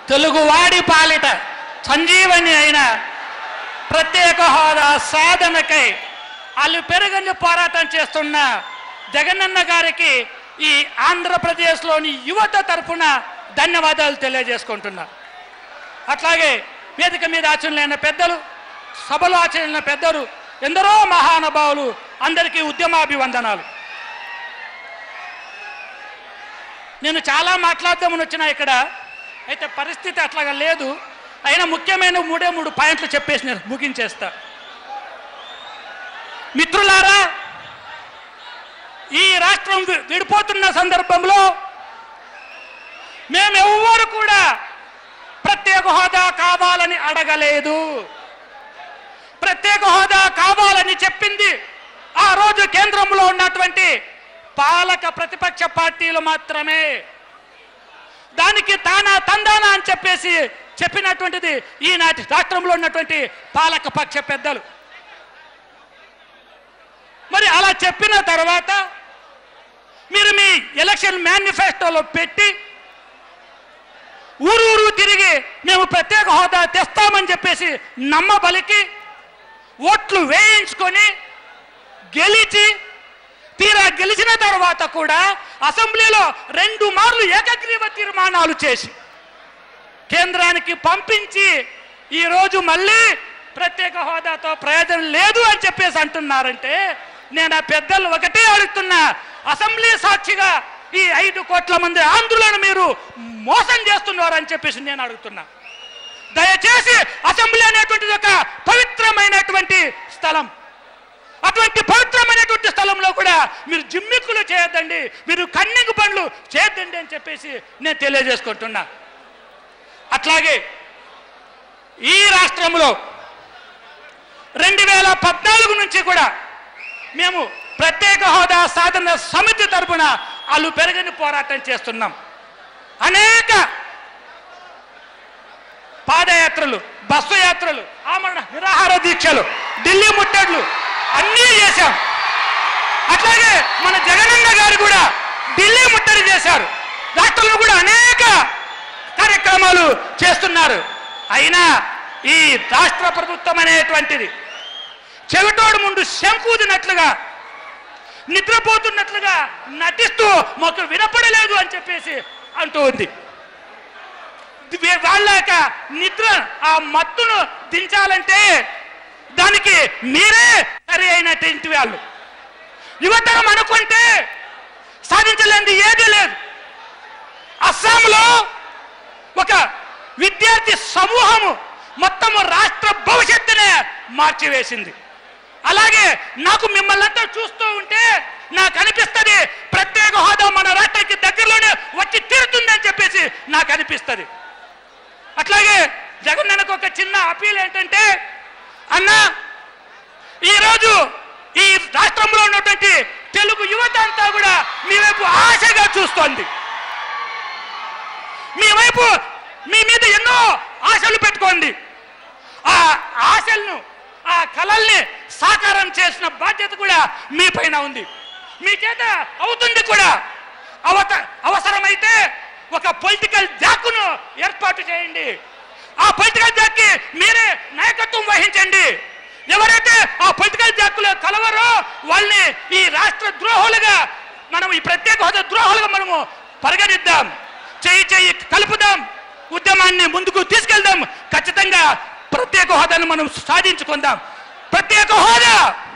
తెలుగువాడి పాలిట సంజీవని అయిన ప్రత్యేక హోదా సాధనకై వాళ్ళు పెరగని పోరాటం చేస్తున్న జగనన్న గారికి ఈ ఆంధ్రప్రదేశ్లోని యువత తరఫున ధన్యవాదాలు తెలియజేసుకుంటున్నా అట్లాగే వేదిక మీద ఆచరణలైన పెద్దలు సభలో ఆచరణ పెద్దలు ఎందరో మహానుభావులు అందరికీ ఉద్యమాభివందనాలు నేను చాలా మాట్లాడదామని వచ్చిన ఇక్కడ అయితే పరిస్థితి అట్లాగా లేదు అయినా ముఖ్యమైన మూడే మూడు పాయింట్లు చెప్పేసి నేను ముగించేస్తా మిత్రులారా ఈ రాష్ట్రం వి- విడిపోతున్న సందర్భంలో మేమెవ్వరు కూడా ప్రత్యేక హోదా కావాలని అడగలేదు ప్రత్యేక హోదా కావాలని చెప్పింది ఆ రోజు కేంద్రంలో ఉన్నటువంటి పాలక ప్రతిపక్ష పార్టీలు మాత్రమే దానికి తానా తందానా అని చెప్పేసి చెప్పినటువంటిది ఈనాటి రాష్ట్రంలో ఉన్నటువంటి పాలక పక్ష పెద్దలు మరి అలా చెప్పిన తర్వాత మీరు మీ ఎలక్షన్ మేనిఫెస్టోలో పెట్టి ఊరు ఊరు తిరిగి మేము ప్రత్యేక హోదా తెస్తామని చెప్పేసి నమ్మబలికి ఓట్లు వేయించుకొని గెలిచి తీరా గెలిచిన తర్వాత కూడా అసెంబ్లీలో రెండు మార్లు ఏకగ్రీవ తీర్మానాలు చేసి కేంద్రానికి పంపించి ఈరోజు మళ్ళీ ప్రత్యేక హోదాతో ప్రయోజనం లేదు అని చెప్పేసి అంటున్నారంటే నేను ఆ పెద్దలు ఒకటే అడుగుతున్నా అసెంబ్లీ సాక్షిగా ఈ ఐదు కోట్ల మంది ఆంధ్రులను మీరు మోసం చేస్తున్నారు అని చెప్పేసి నేను అడుగుతున్నా దయచేసి అసెంబ్లీ అనేటువంటిది ఒక పవిత్రమైనటువంటి స్థలం అటువంటి పవిత్రమైనటువంటి స్థలంలో కూడా మీరు జిమ్మిక్కులు చేయొద్దండి మీరు కన్నింగ్ పనులు చేయొద్దండి అని చెప్పేసి నేను తెలియజేసుకుంటున్నా అట్లాగే ఈ రాష్ట్రంలో రెండు వేల పద్నాలుగు నుంచి కూడా మేము ప్రత్యేక హోదా సాధన సమితి తరపున వాళ్ళు పెరగని పోరాటం చేస్తున్నాం అనేక పాదయాత్రలు బస్సు యాత్రలు ఆమరణ నిరాహార దీక్షలు ఢిల్లీ ముట్టడులు అన్నీ చేశాం అట్లాగే మన జగనన్న గారు కూడా ఢిల్లీ ముట్టడి చేశారు రాష్ట్రంలో కూడా అనేక కార్యక్రమాలు చేస్తున్నారు అయినా ఈ రాష్ట్ర ప్రభుత్వం అనేటువంటిది చెవిటోడు ముందు శంకూదినట్లుగా నిద్రపోతున్నట్లుగా నటిస్తూ మాకు వినపడలేదు అని చెప్పేసి అంటూ ఉంది వే- వాళ్ళ యొక్క నిద్ర ఆ మత్తును దించాలంటే దానికి మీరే సరి అయినటువంటి వాళ్ళు యువతరం అనుకుంటే సాధించలేనిది ఏదీ లేదు అస్సాంలో ఒక విద్యార్థి సమూహము మొత్తము రాష్ట్ర భవిష్యత్తునే మార్చివేసింది అలాగే నాకు మిమ్మల్ని అంతా చూస్తూ ఉంటే నాకు అనిపిస్తుంది ప్రత్యేక హోదా మన రాష్ట్రానికి దగ్గరలోనే వచ్చి తీరుతుందని చెప్పేసి నాకు అనిపిస్తుంది అట్లాగే జగన్నకు ఒక చిన్న అపీల్ ఏంటంటే అన్న ఈరోజు ఈ రాష్ట్రంలో ఉన్నటువంటి తెలుగు యువత అంతా కూడా మీ వైపు ఆశగా చూస్తోంది మీ వైపు మీ మీద ఎన్నో ఆశలు పెట్టుకోండి ఆ ఆశలను ఆ కలల్ని సాకారం చేసిన బాధ్యత కూడా మీ పైన ఉంది మీ చేత అవుతుంది కూడా అవత అవసరమైతే ఒక పొలిటికల్ జాక్కును ఏర్పాటు చేయండి ఆ పొలిటికల్ జాక్కి మీరే నాయకత్వం వహించండి ఎవరైతే ఆ పొలిటికల్ జాక్కులో కలవరో వాళ్ళని ఈ రాష్ట్ర ద్రోహులుగా మనం ఈ ప్రత్యేక హోదా ద్రోహులుగా మనము పరిగణిద్దాం చేయి చేయి కలుపుదాం ఉద్యమాన్ని ముందుకు తీసుకెళ్దాం ఖచ్చితంగా ప్రత్యేక హోదాను మనం సాధించుకుందాం ప్రత్యేక హోదా